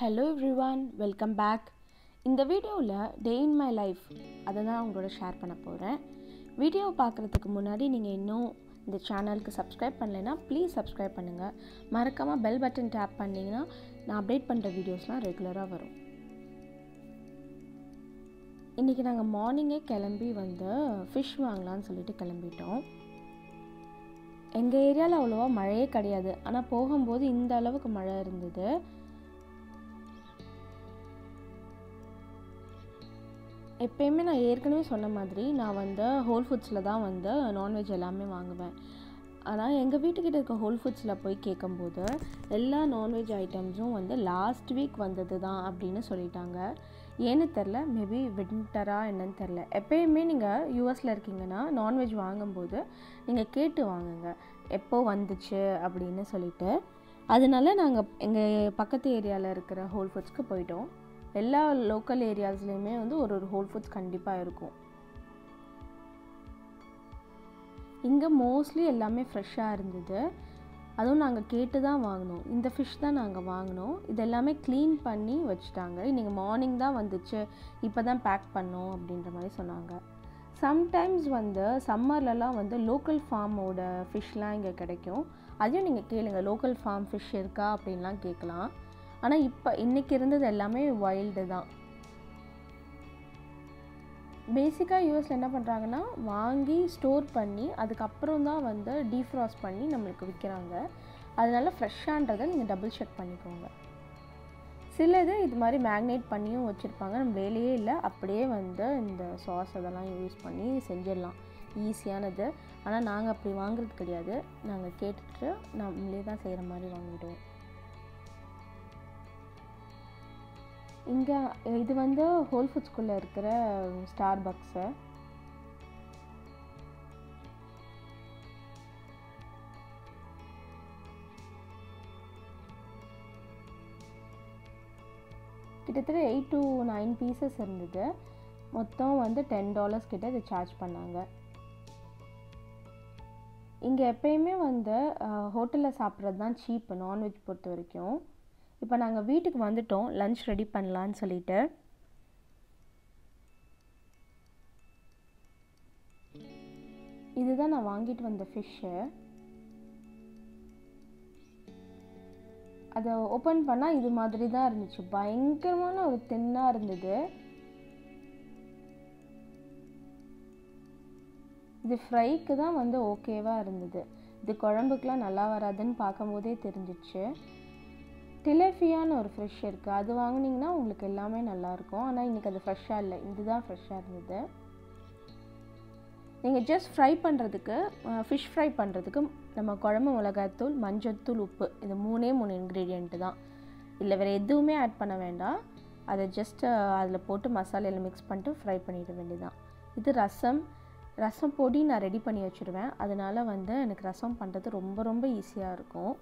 Hello everyone welcome back இந்த வீடியோவில் டே in my life அதை தான் உங்களோட ஷேர் பண்ண போகிறேன் வீடியோவை பார்க்குறதுக்கு முன்னாடி நீங்கள் இன்னும் இந்த சேனலுக்கு சப்ஸ்கிரைப் பண்ணலைன்னா ப்ளீஸ் சப்ஸ்கிரைப் பண்ணுங்கள் மறக்காமல் பெல் பட்டன் டேப் பண்ணிங்கன்னா நான் அப்டேட் பண்ணுற வீடியோஸ்லாம் ரெகுலராக வரும் இன்றைக்கி நாங்கள் மார்னிங்கே கிளம்பி வந்து ஃபிஷ் வாங்கலாம்னு சொல்லிட்டு கிளம்பிட்டோம் எங்கள் ஏரியாவில் அவ்வளோவா மழையே கிடையாது ஆனால் போகும்போது இந்த அளவுக்கு மழை இருந்தது எப்பயுமே நான் ஏற்கனவே சொன்ன மாதிரி நான் வந்து ஹோல் ஃபுட்ஸில் தான் வந்து நான்வெஜ் எல்லாமே வாங்குவேன் ஆனால் எங்கள் வீட்டுக்கிட்ட இருக்க ஹோல் ஃபுட்ஸில் போய் கேட்கும்போது எல்லா நான்வெஜ் ஐட்டம்ஸும் வந்து லாஸ்ட் வீக் வந்தது தான் அப்படின்னு சொல்லிட்டாங்க ஏன்னு தெரில மேபி வின்டரா என்னன்னு தெரில எப்பயுமே நீங்கள் யூஎஸில் இருக்கீங்கன்னா நான்வெஜ் வாங்கும்போது நீங்கள் கேட்டு வாங்குங்க எப்போ வந்துச்சு அப்படின்னு சொல்லிட்டு அதனால நாங்கள் எங்கள் பக்கத்து ஏரியாவில் இருக்கிற ஹோல் ஃபுட்ஸ்க்கு போயிட்டோம் எல்லா லோக்கல் ஏரியாஸ்லேயுமே வந்து ஒரு ஒரு ஹோல் ஃபுட்ஸ் கண்டிப்பாக இருக்கும் இங்கே மோஸ்ட்லி எல்லாமே ஃப்ரெஷ்ஷாக இருந்தது அதுவும் நாங்கள் கேட்டு தான் வாங்கினோம் இந்த ஃபிஷ் தான் நாங்கள் வாங்கினோம் இது எல்லாமே க்ளீன் பண்ணி வச்சுட்டாங்க இன்றைக்கி மார்னிங் தான் வந்துச்சு இப்போ தான் பேக் பண்ணோம் அப்படின்ற மாதிரி சொன்னாங்க சம்டைம்ஸ் வந்து சம்மர்லலாம் வந்து லோக்கல் ஃபார்மோட ஃபிஷ்லாம் இங்கே கிடைக்கும் அதையும் நீங்கள் கேளுங்க லோக்கல் ஃபார்ம் ஃபிஷ் இருக்கா அப்படின்லாம் கேட்கலாம் ஆனால் இப்போ இன்றைக்கி இருந்தது எல்லாமே வைல்டு தான் பேசிக்காக யூஎஸில் என்ன பண்ணுறாங்கன்னா வாங்கி ஸ்டோர் பண்ணி அதுக்கப்புறம் தான் வந்து டீஃப்ராஸ்ட் பண்ணி நம்மளுக்கு விற்கிறாங்க அதனால ஃப்ரெஷ்ஷான்றதை நீங்கள் டபுள் செக் பண்ணிக்கோங்க சிலது இது மாதிரி மேக்னேட் பண்ணியும் வச்சுருப்பாங்க நம்ம வேலையே இல்லை அப்படியே வந்து இந்த சாஸ் அதெல்லாம் யூஸ் பண்ணி செஞ்சிடலாம் ஈஸியானது ஆனால் நாங்கள் அப்படி வாங்குறது கிடையாது நாங்கள் கேட்டுட்டு நம்மளே தான் செய்கிற மாதிரி வாங்கிடுவோம் இங்கே இது வந்து ஹோல் ஃபுட்ஸ்குள்ளே இருக்கிற ஸ்டார் பக்ஸு கிட்டத்தட்ட எயிட் டு நைன் பீசஸ் இருந்தது மொத்தம் வந்து டென் டாலர்ஸ் கிட்ட இது சார்ஜ் பண்ணாங்க இங்கே எப்பயுமே வந்து ஹோட்டலில் சாப்பிட்றது தான் சீப் நான்வெஜ் பொறுத்த வரைக்கும் இப்போ நாங்கள் வீட்டுக்கு வந்துட்டோம் லன்ச் ரெடி பண்ணலான்னு சொல்லிட்டு இதுதான் நான் வாங்கிட்டு வந்த ஃபிஷ்ஷு அதை ஓப்பன் பண்ணால் இது மாதிரி தான் இருந்துச்சு பயங்கரமான ஒரு தின்னாக இருந்தது இது ஃப்ரைக்கு தான் வந்து ஓகேவாக இருந்தது இது குழம்புக்கெலாம் நல்லா வராதுன்னு பார்க்கும்போதே தெரிஞ்சிச்சு டிலேஃபியான்னு ஒரு ஃப்ரெஷ் இருக்குது அது வாங்கினீங்கன்னா உங்களுக்கு எல்லாமே நல்லாயிருக்கும் ஆனால் இன்றைக்கி அது ஃப்ரெஷ்ஷாக இல்லை இதுதான் ஃப்ரெஷ்ஷாக இருந்தது நீங்கள் ஜஸ்ட் ஃப்ரை பண்ணுறதுக்கு ஃபிஷ் ஃப்ரை பண்ணுறதுக்கு நம்ம குழம்பு மிளகாய்த்தூள் மஞ்சத்தூள் உப்பு இது மூணே மூணு இன்க்ரீடியண்ட்டு தான் இல்லை வேறு எதுவுமே ஆட் பண்ண வேண்டாம் அதை ஜஸ்ட் அதில் போட்டு மசாலையில் மிக்ஸ் பண்ணிட்டு ஃப்ரை பண்ணிட வேண்டியதான் இது ரசம் ரசம் பொடி நான் ரெடி பண்ணி வச்சுருவேன் அதனால் வந்து எனக்கு ரசம் பண்ணுறது ரொம்ப ரொம்ப ஈஸியாக இருக்கும்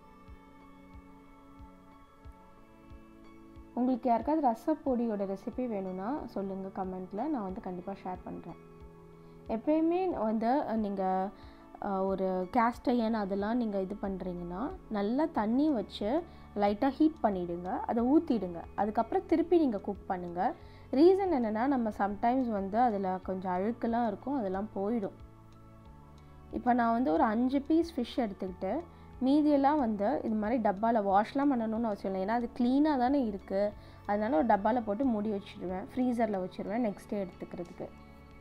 உங்களுக்கு யாருக்காவது ரசப்பொடியோட ரெசிபி வேணும்னா சொல்லுங்கள் கமெண்ட்டில் நான் வந்து கண்டிப்பாக ஷேர் பண்ணுறேன் எப்பயுமே வந்து நீங்கள் ஒரு கேஸ்ட் அயன் அதெல்லாம் நீங்கள் இது பண்ணுறீங்கன்னா நல்லா தண்ணி வச்சு லைட்டாக ஹீட் பண்ணிவிடுங்க அதை ஊற்றிடுங்க அதுக்கப்புறம் திருப்பி நீங்கள் குக் பண்ணுங்கள் ரீசன் என்னென்னா நம்ம சம்டைம்ஸ் வந்து அதில் கொஞ்சம் அழுக்கெல்லாம் இருக்கும் அதெல்லாம் போயிடும் இப்போ நான் வந்து ஒரு அஞ்சு பீஸ் ஃபிஷ் எடுத்துக்கிட்டு மீதியெல்லாம் வந்து இது மாதிரி டப்பாவில் வாஷ்லாம் பண்ணணும்னு அவசியம் இல்லை ஏன்னா அது க்ளீனாக தானே இருக்குது அதனால ஒரு டப்பாவில் போட்டு மூடி வச்சுடுவேன் ஃப்ரீசரில் வச்சுருவேன் நெக்ஸ்ட் டே எடுத்துக்கிறதுக்கு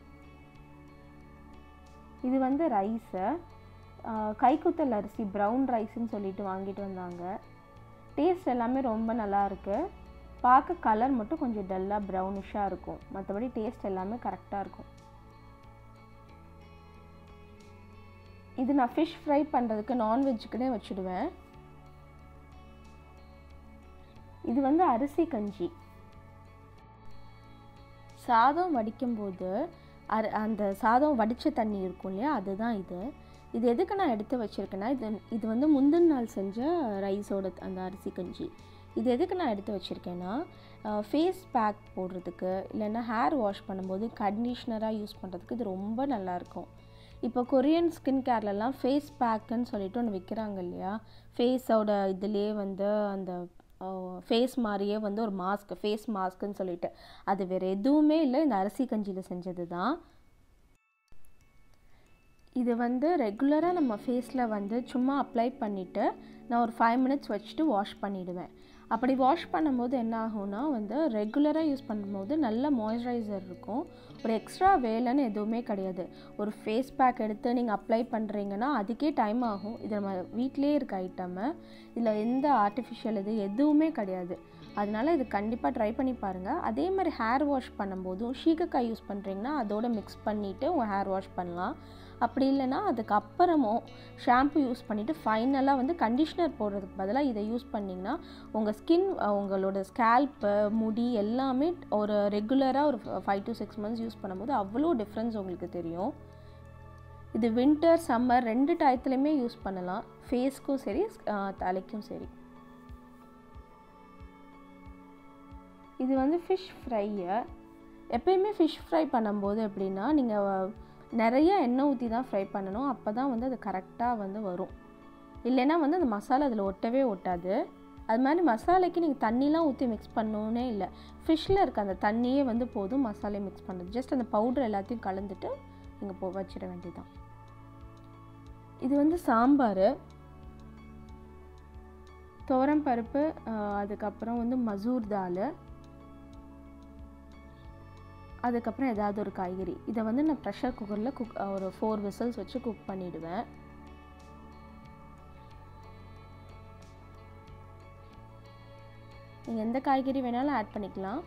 இது வந்து ரைஸு கைக்குத்தல் அரிசி ப்ரௌன் ரைஸ்ன்னு சொல்லிட்டு வாங்கிட்டு வந்தாங்க டேஸ்ட் எல்லாமே ரொம்ப நல்லா இருக்குது பார்க்க கலர் மட்டும் கொஞ்சம் டல்லாக ப்ரௌனிஷாக இருக்கும் மற்றபடி டேஸ்ட் எல்லாமே கரெக்டாக இருக்கும் இது நான் ஃபிஷ் ஃப்ரை பண்ணுறதுக்கு நான்வெஜ்ஜுக்குனே வச்சுடுவேன் இது வந்து அரிசி கஞ்சி சாதம் வடிக்கும்போது அரு அந்த சாதம் வடித்த தண்ணி இருக்கும் இல்லையா அதுதான் இது இது எதுக்கு நான் எடுத்து வச்சுருக்கேன்னா இது இது வந்து முந்தின நாள் செஞ்ச ரைஸோட அந்த அரிசி கஞ்சி இது எதுக்கு நான் எடுத்து வச்சுருக்கேன்னா ஃபேஸ் பேக் போடுறதுக்கு இல்லைன்னா ஹேர் வாஷ் பண்ணும்போது கண்டிஷ்னராக யூஸ் பண்ணுறதுக்கு இது ரொம்ப நல்லாயிருக்கும் இப்போ கொரியன் ஸ்கின் கேர்லலாம் ஃபேஸ் பேக்குன்னு சொல்லிட்டு ஒன்று விற்கிறாங்க இல்லையா ஃபேஸோட இதுலேயே வந்து அந்த ஃபேஸ் மாதிரியே வந்து ஒரு மாஸ்க் ஃபேஸ் மாஸ்க்குன்னு சொல்லிட்டு அது வேறு எதுவுமே இல்லை இந்த அரிசி கஞ்சியில் செஞ்சது தான் இது வந்து ரெகுலராக நம்ம ஃபேஸில் வந்து சும்மா அப்ளை பண்ணிவிட்டு நான் ஒரு ஃபைவ் மினிட்ஸ் வச்சுட்டு வாஷ் பண்ணிவிடுவேன் அப்படி வாஷ் பண்ணும்போது என்ன ஆகும்னா வந்து ரெகுலராக யூஸ் பண்ணும்போது நல்ல மாய்ஸ்சரைசர் இருக்கும் ஒரு எக்ஸ்ட்ரா வேலைன்னு எதுவுமே கிடையாது ஒரு ஃபேஸ் பேக் எடுத்து நீங்கள் அப்ளை பண்ணுறீங்கன்னா அதுக்கே டைம் ஆகும் இது நம்ம வீட்டிலே இருக்க ஐட்டமு இதில் எந்த ஆர்டிஃபிஷியல் இது எதுவுமே கிடையாது அதனால இது கண்டிப்பாக ட்ரை பண்ணி பாருங்கள் அதே மாதிரி ஹேர் வாஷ் பண்ணும்போதும் ஷீகக்காய் யூஸ் பண்ணுறீங்கன்னா அதோட மிக்ஸ் பண்ணிவிட்டு உங்கள் ஹேர் வாஷ் பண்ணலாம் அப்படி இல்லைன்னா அதுக்கப்புறமும் ஷாம்பு யூஸ் பண்ணிவிட்டு ஃபைனலாக வந்து கண்டிஷ்னர் போடுறதுக்கு பதிலாக இதை யூஸ் பண்ணிங்கன்னா உங்கள் ஸ்கின் உங்களோட ஸ்கேல்ப்பு முடி எல்லாமே ஒரு ரெகுலராக ஒரு five to six months use பண்ணும்போது அவ்வளோ டிஃப்ரென்ஸ் உங்களுக்கு தெரியும் இது வின்டர் சம்மர் ரெண்டு டயத்துலையுமே யூஸ் பண்ணலாம் ஃபேஸ்க்கும் சரி தலைக்கும் சரி இது வந்து ஃபிஷ் ஃப்ரையை எப்பயுமே ஃபிஷ் ஃப்ரை பண்ணும்போது எப்படின்னா நீங்கள் நிறைய எண்ணெய் ஊற்றி தான் ஃப்ரை பண்ணணும் அப்போ தான் வந்து அது கரெக்டாக வந்து வரும் இல்லைன்னா வந்து அந்த மசாலா அதில் ஒட்டவே ஒட்டாது அது மாதிரி மசாலைக்கு நீங்கள் தண்ணிலாம் ஊற்றி மிக்ஸ் பண்ணணுன்னே இல்லை ஃபிஷ்ஷில் இருக்க அந்த தண்ணியே வந்து போதும் மசாலையை மிக்ஸ் பண்ணுறது ஜஸ்ட் அந்த பவுடர் எல்லாத்தையும் கலந்துட்டு நீங்கள் போ வச்சிட வேண்டியதான் இது வந்து சாம்பார் துவரம் பருப்பு அதுக்கப்புறம் வந்து மசூர் தால் அதுக்கப்புறம் ஏதாவது ஒரு காய்கறி இதை வந்து நான் ப்ரெஷர் குக்கரில் குக் ஒரு ஃபோர் விசில்ஸ் வச்சு குக் பண்ணிவிடுவேன் நீங்கள் எந்த காய்கறி வேணாலும் ஆட் பண்ணிக்கலாம்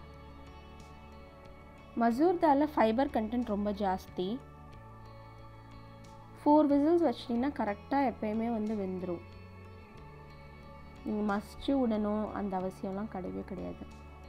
மசூர் தாலில் ஃபைபர் கண்டென்ட் ரொம்ப ஜாஸ்தி ஃபோர் விசில்ஸ் வச்சிட்டிங்கன்னா கரெக்டாக எப்பயுமே வந்து வெந்துடும் நீங்கள் மசிச்சு விடணும் அந்த அவசியம்லாம் கிடையவே கிடையாது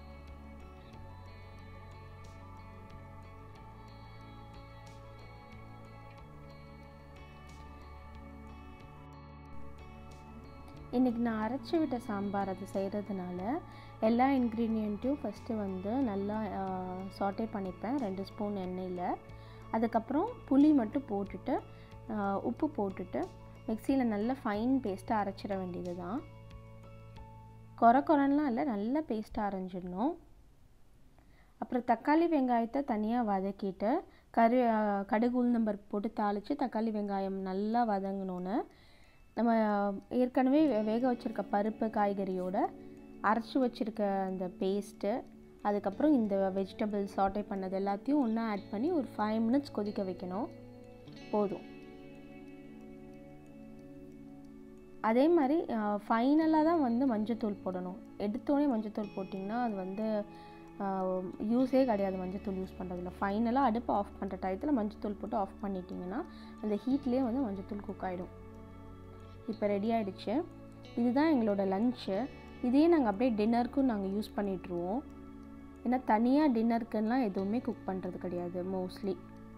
இன்றைக்கி நான் அரைச்சி விட்ட சாம்பார் அது செய்கிறதுனால எல்லா இன்க்ரீடியண்ட்டையும் ஃபஸ்ட்டு வந்து நல்லா சாட்டே பண்ணிப்பேன் ரெண்டு ஸ்பூன் எண்ணெயில் அதுக்கப்புறம் புளி மட்டும் போட்டுட்டு உப்பு போட்டுட்டு மிக்சியில் நல்ல ஃபைன் பேஸ்ட்டாக அரைச்சிட வேண்டியது தான் குறை குறைலாம் இல்லை நல்ல பேஸ்ட்டாக அரைஞ்சிடணும் அப்புறம் தக்காளி வெங்காயத்தை தனியாக வதக்கிட்டு கரு கடுகு உளுந்தம்பருப்பு போட்டு தாளித்து தக்காளி வெங்காயம் நல்லா வதங்கினோன்னு நம்ம ஏற்கனவே வேக வச்சுருக்க பருப்பு காய்கறியோட அரைச்சி வச்சுருக்க அந்த பேஸ்ட்டு அதுக்கப்புறம் இந்த வெஜிடபிள் சாட்டை பண்ணது எல்லாத்தையும் ஒன்றா ஆட் பண்ணி ஒரு ஃபைவ் மினிட்ஸ் கொதிக்க வைக்கணும் போதும் அதே மாதிரி ஃபைனலாக தான் வந்து மஞ்சத்தூள் போடணும் எடுத்தோடனே மஞ்சத்தூள் போட்டிங்கன்னா அது வந்து யூஸே கிடையாது மஞ்சத்தூள் யூஸ் பண்ணுறதுல ஃபைனலாக அடுப்பு ஆஃப் பண்ணுற டயத்தில் மஞ்சத்தூள் போட்டு ஆஃப் பண்ணிட்டிங்கன்னா அந்த ஹீட்லேயே வந்து மஞ்சத்தூள் குக் ஆகிடும் இப்போ ரெடி ஆகிடுச்சு இதுதான் எங்களோட லஞ்சு இதையே நாங்கள் அப்படியே டின்னருக்கும் நாங்கள் யூஸ் பண்ணிகிட்ருவோம் ஏன்னா தனியாக டின்னருக்குலாம் எதுவுமே குக் பண்ணுறது கிடையாது மோஸ்ட்லி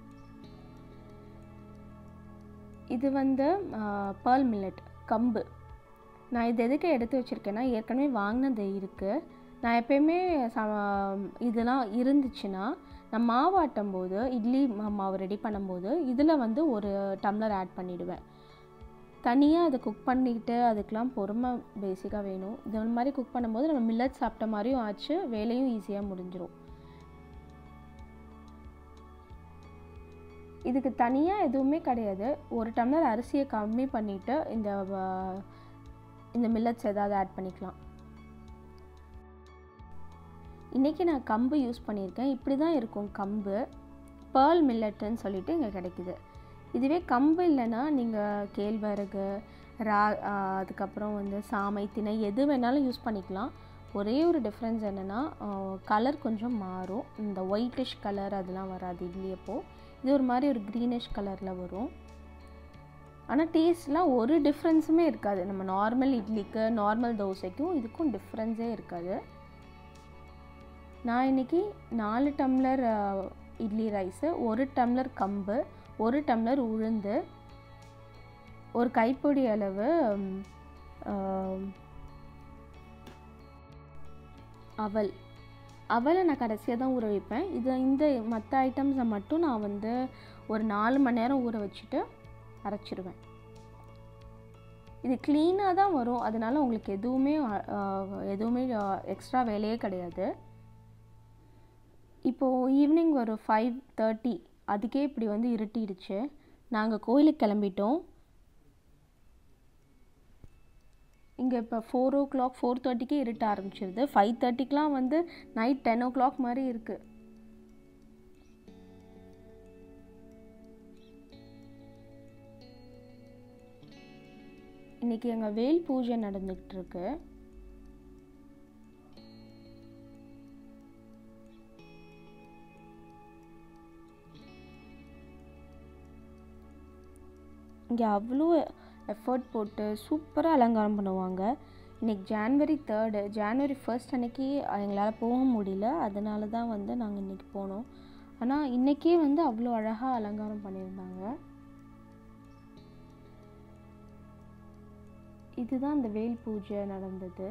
இது வந்து பேர்ல் மில்லட் கம்பு நான் இது எதுக்கு எடுத்து வச்சுருக்கேன்னா ஏற்கனவே வாங்கினது இருக்குது நான் எப்பயுமே ச இதெல்லாம் இருந்துச்சுன்னா நான் மாவு ஆட்டும் போது இட்லி மாவு ரெடி பண்ணும்போது இதில் வந்து ஒரு டம்ளர் ஆட் பண்ணிவிடுவேன் தனியாக அதை குக் பண்ணிக்கிட்டு அதுக்கெலாம் பொறுமை பேசிக்காக வேணும் இது மாதிரி குக் பண்ணும்போது நம்ம மில்லட் சாப்பிட்ட மாதிரியும் ஆச்சு வேலையும் ஈஸியாக முடிஞ்சிடும் இதுக்கு தனியாக எதுவுமே கிடையாது ஒரு டம்ளர் அரிசியை கம்மி பண்ணிவிட்டு இந்த இந்த மில்லட்ஸ் ஏதாவது ஆட் பண்ணிக்கலாம் இன்றைக்கி நான் கம்பு யூஸ் பண்ணியிருக்கேன் இப்படி தான் இருக்கும் கம்பு பேர்ல் மில்லட்டுன்னு சொல்லிட்டு இங்கே கிடைக்குது இதுவே கம்பு இல்லைன்னா நீங்கள் கேழ்வரகு ரா அதுக்கப்புறம் வந்து சாமை திணை எது வேணாலும் யூஸ் பண்ணிக்கலாம் ஒரே ஒரு டிஃப்ரென்ஸ் என்னென்னா கலர் கொஞ்சம் மாறும் இந்த ஒயிட்டிஷ் கலர் அதெல்லாம் வராது இட்லி அப்போது இது ஒரு மாதிரி ஒரு க்ரீனிஷ் கலரில் வரும் ஆனால் டேஸ்ட்லாம் ஒரு டிஃப்ரென்ஸுமே இருக்காது நம்ம நார்மல் இட்லிக்கு நார்மல் தோசைக்கும் இதுக்கும் டிஃப்ரென்ஸே இருக்காது நான் இன்றைக்கி நாலு டம்ளர் இட்லி ரைஸு ஒரு டம்ளர் கம்பு ஒரு டம்ளர் உளுந்து ஒரு கைப்பொடி அளவு அவல் அவலை நான் கடைசியாக தான் ஊற வைப்பேன் இது இந்த மற்ற ஐட்டம்ஸை மட்டும் நான் வந்து ஒரு நாலு மணி நேரம் ஊற வச்சுட்டு அரைச்சிடுவேன் இது க்ளீனாக தான் வரும் அதனால உங்களுக்கு எதுவுமே எதுவுமே எக்ஸ்ட்ரா வேலையே கிடையாது இப்போது ஈவினிங் ஒரு ஃபைவ் தேர்ட்டி அதுக்கே இப்படி வந்து இருட்டிடுச்சு நாங்கள் கோயிலுக்கு கிளம்பிட்டோம் இங்கே இப்போ ஃபோர் ஓ கிளாக் ஃபோர் தேர்ட்டிக்கே இருட்ட ஆரம்பிச்சிருது ஃபைவ் தேர்ட்டிக்கெலாம் வந்து நைட் டென் ஓ கிளாக் மாதிரி இருக்குது இன்றைக்கி எங்கள் வேல் பூஜை நடந்துக்கிட்டு இருக்கு இங்கே அவ்வளோ எஃபர்ட் போட்டு சூப்பராக அலங்காரம் பண்ணுவாங்க இன்றைக்கி ஜான்வரி தேர்டு ஜான்வரி ஃபர்ஸ்ட் அன்னைக்கு எங்களால் போக முடியல அதனால தான் வந்து நாங்கள் இன்றைக்கி போனோம் ஆனால் இன்றைக்கே வந்து அவ்வளோ அழகாக அலங்காரம் பண்ணியிருந்தாங்க இதுதான் இந்த வேல் பூஜை நடந்தது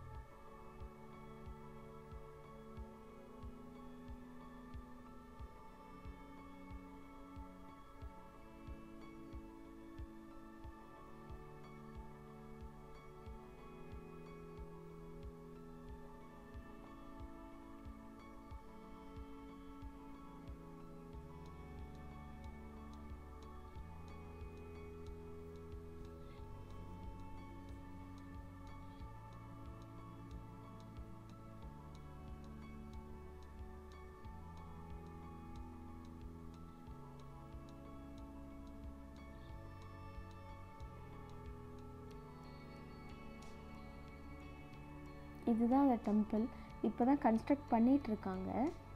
இதுதான் அந்த டெம்பிள் இப்போ தான் கன்ஸ்ட்ரக்ட் பண்ணிட்டு இருக்காங்க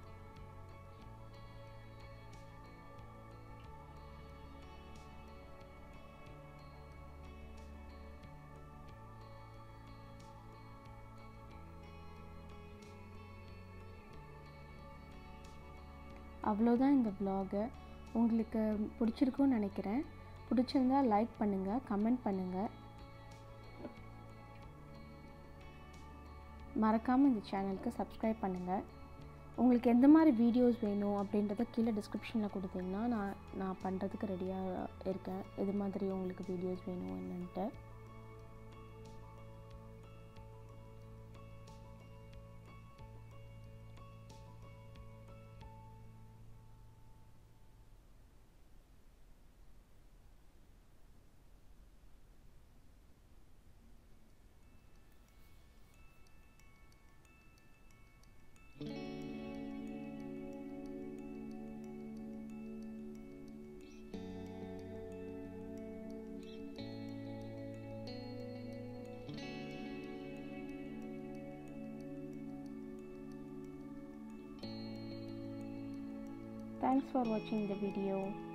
அவ்வளோதான் இந்த vlog உங்களுக்கு பிடிச்சிருக்கும்னு நினைக்கிறேன் பிடிச்சிருந்தா லைக் பண்ணுங்கள் கமெண்ட் பண்ணுங்கள் மறக்காமல் இந்த சேனலுக்கு சப்ஸ்கிரைப் பண்ணுங்கள் உங்களுக்கு எந்த மாதிரி வீடியோஸ் வேணும் அப்படின்றத கீழே டிஸ்கிரிப்ஷனில் கொடுத்தீங்கன்னா நான் நான் பண்ணுறதுக்கு ரெடியாக இருக்கேன் எது மாதிரி உங்களுக்கு வீடியோஸ் வேணும் என்னன்ட்டு Thanks for watching the video.